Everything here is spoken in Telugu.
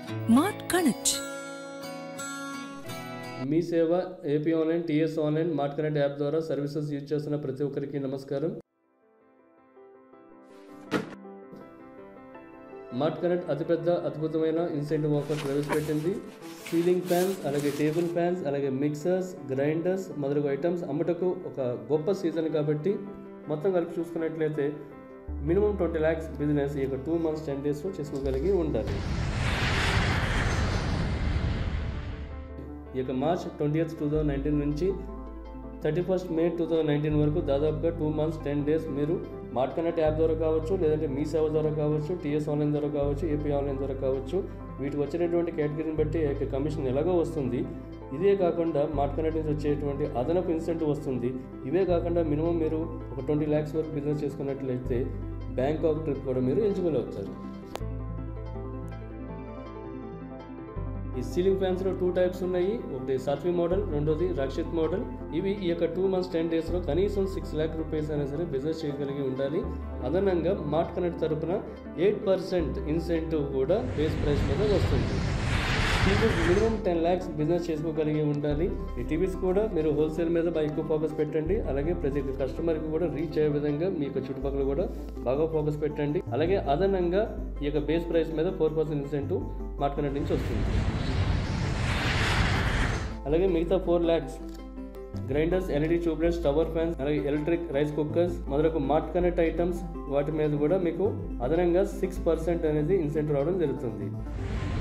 mart connect Mee Seva AP online TS online mart connect app ద్వారా సర్వీసెస్ యూజ్ చేస్తున్న ప్రతి ఒక్కరికి నమస్కారం మార్ట్ కనెక్ట్ అతిపెద్ద అద్భుతమైన ఇన్సెంటివ్ ఆఫర్ ప్రవేశపెట్టింది సీలింగ్ ఫ్యాన్స్ అలాగే టేబుల్ ఫ్యాన్స్ అలాగే మిక్సర్స్ గ్రైండర్స్ మొదలగు ఐటమ్స్ అమ్ముటకు ఒక గొప్ప సీజన్ కాబట్టి మొత్తం కలిపి చూసుకున్నట్లయితే మినిమం ట్వంటీ ల్యాక్స్ బిజినెస్ ఈ యొక్క టూ మంత్స్ టెన్ డేస్లో చేసుకోగలిగి ఉండాలి ఈ యొక్క March twenty eighth two thousand nineteen నుంచి thirty first May two thousand nineteen వరకు దాదాపుగా టూ మంత్స్ టెన్ డేస్ మీరు మార్ట్ కనెక్ట్ యాప్ ద్వారా కావచ్చు లేదంటే మీ సేవ ద్వారా కావచ్చు టీఎస్ ఆన్లైన్ ద్వారా కావచ్చు ఏపీ ఆన్లైన్ ద్వారా కావచ్చు వీటికి వచ్చేటటువంటి కేటగిరీని బట్టి ఆ యొక్క కమిషన్ ఎలాగో వస్తుంది ఇదే కాకుండా మార్ట్ కనెక్ట్ నుంచి వచ్చేటువంటి అదనపు ఇన్సెంటివ్ వస్తుంది ఇవే కాకుండా మినిమం మీరు ఒక ట్వంటీ ల్యాక్స్ వరకు బిజినెస్ చేసుకున్నట్లయితే బ్యాంకాక్ ట్రిప్ కూడా మీరు ఎంచుకోగలుగుతారు ఈ సీలింగ్ ఫ్యాన్స్ లో టూ టైప్స్ ఉన్నాయి ఒకటి సాత్వి మోడల్ రెండోది రక్షిత్ మోడల్ ఇవి ఈ యొక్క టూ మంత్స్ టెన్ డేస్ లో కనీసం సిక్స్ ల్యాక్ రూపీస్ అయినా సరే బిజినెస్ చేయగలిగి ఉండాలి అదనంగా మార్ట్ కనెక్ట్ తరపున ఎయిట్ పర్సెంట్ ఇన్సెంటివ్ కూడా బేస్ ప్రైస్ మీద వస్తుంది TVs minimum ten lakhs business చేసుకోగలిగి ఉండాలి ఈ టీవీస్ కూడా మీరు హోల్సేల్ మీద బాగా ఎక్కువ ఫోకస్ పెట్టండి అలాగే ప్రతి ఒక్క కస్టమర్కి కూడా రీచ్ అయ్యే విధంగా మీ యొక్క చుట్టుపక్కల కూడా బాగా ఫోకస్ పెట్టండి అలాగే అదనంగా ఈ యొక్క బేస్ ప్రైస్ మీద four percent incentive mart connect నుంచి వస్తుంది అలాగే మిగతా four lakhs grinders LED tubelights tower fans అలాగే ఎలక్ట్రిక్ రైస్ కుక్కర్స్ మొదలగు మార్ట్ కనెక్ట్ ఐటమ్స్ వాటి మీద కూడా మీకు అదనంగా సిక్స్ పర్సెంట్ అనేది ఇన్సెంటివ్ రావడం జరుగుతుంది